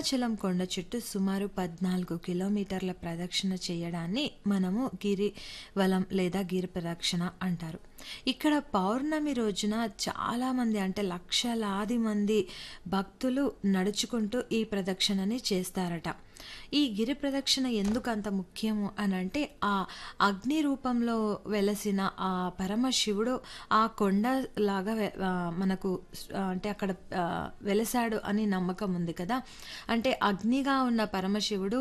అరుణాచలం కొండ చుట్టూ సుమారు పద్నాలుగు కిలోమీటర్ల ప్రదక్షిణ చేయడాన్ని మనము గిరివలం లేదా గిరి ప్రదక్షిణ అంటారు ఇక్కడ పౌర్ణమి రోజున చాలామంది అంటే లక్షలాది మంది భక్తులు నడుచుకుంటూ ఈ ప్రదక్షిణని చేస్తారట ఈ గిరి ప్రదక్షిణ ఎందుకు అంత ముఖ్యము అని అంటే ఆ అగ్ని రూపంలో వెలసిన ఆ పరమశివుడు ఆ కొండ లాగా వె- ఆ, మనకు ఆ, అంటే అక్కడ ఆ, వెలసాడు అని నమ్మకం ఉంది కదా అంటే అగ్నిగా ఉన్న పరమశివుడు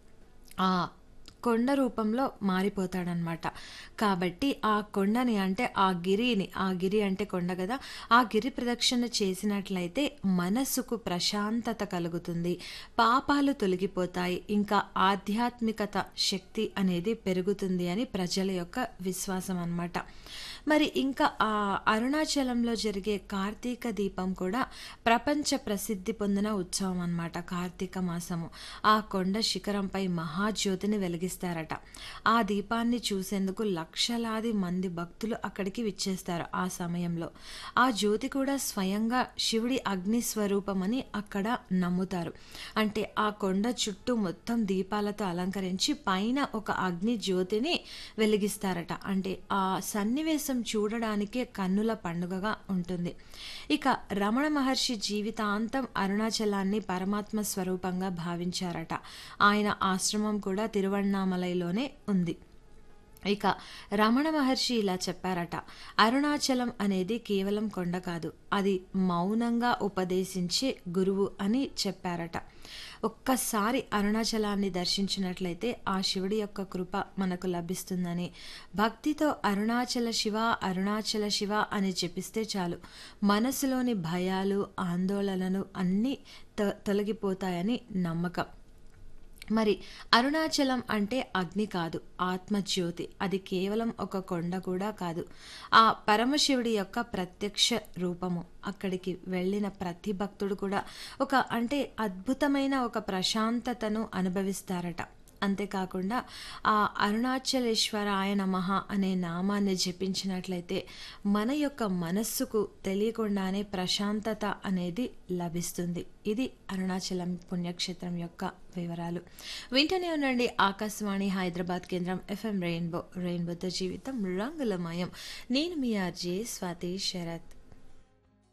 ఆ కొండ రూపంలో మారిపోతాడనమాట కాబట్టి ఆ కొండని అంటే ఆ గిరిని ఆ గిరి అంటే కొండ కదా ఆ గిరి ప్రదక్షిణ చేసినట్లయితే మనస్సుకు ప్రశాంతత కలుగుతుంది పాపాలు తొలగిపోతాయి ఇంకా ఆధ్యాత్మికత శక్తి అనేది పెరుగుతుంది అని ప్రజల యొక్క విశ్వాసం అన్నమాట మరి ఇంకా ఆ అరుణాచలంలో జరిగే కార్తీక దీపం కూడా ప్రపంచ ప్రసిద్ధి పొందిన ఉత్సవం అన్నమాట కార్తీక మాసము ఆ కొండ శిఖరంపై మహాజ్యోతిని వెలిగిస్తారట ఆ దీపాన్ని చూసేందుకు లక్షలాది మంది భక్తులు అక్కడికి విచ్చేస్తారు ఆ సమయంలో ఆ జ్యోతి కూడా స్వయంగా శివుడి అగ్ని స్వరూపమని అక్కడ నమ్ముతారు అంటే ఆ కొండ చుట్టూ మొత్తం దీపాలతో అలంకరించి పైన ఒక అగ్ని జ్యోతిని వెలిగిస్తారట అంటే ఆ సన్నివేశం చూడడానికే కన్నుల పండుగగా ఉంటుంది ఇక రమణ మహర్షి జీవితాంతం అరుణాచలాన్ని పరమాత్మ స్వరూపంగా భావించారట ఆయన ఆశ్రమం కూడా తిరువണ്ണామలైలోనే ఉంది ఇక రమణ మహర్షి ఇలా చెప్పారట అరుణాచలం అనేది కేవలం కొండ కాదు అది మౌనంగా ఉపదేశించే గురువు అని చెప్పారట ఒక్కసారి అరుణాచలాన్ని దర్శించినట్లయితే ఆ శివుడి యొక్క కృప మనకు లభిస్తుందని భక్తితో అరుణాచల శివ అరుణాచల శివ అని జపిస్తే చాలు మనసులోని భయాలు ఆందోళనలు అన్నీ తొ- తొలగిపోతాయని నమ్మకం మరి అరుణాచలం అంటే అగ్ని కాదు ఆత్మజ్యోతి అది కేవలం ఒక కొండ కూడా కాదు ఆ పరమశివుడి యొక్క ప్రత్యక్ష రూపము అక్కడికి వెళ్ళిన ప్రతి భక్తుడు కూడా ఒక అంటే అద్భుతమైన ఒక ప్రశాంతతను అనుభవిస్తారట అంతేకాకుండా ఆ అరుణాచలేశ్వరాయ నమః అనే నామాన్ని జపించినట్లయితే మన యొక్క మనస్సుకు తెలియకుండానే ప్రశాంతత అనేది లభిస్తుంది ఇది అరుణాచలం పుణ్యక్షేత్రం యొక్క వివరాలు వింటూనే ఉండండి ఆకాశవాణి హైదరాబాద్ కేంద్రం ఎఫ్ఎం రెయిన్బో రెయిన్బోతో జీవితం రంగులమయం నేను మీ ఆర్జే స్వాతి శరత్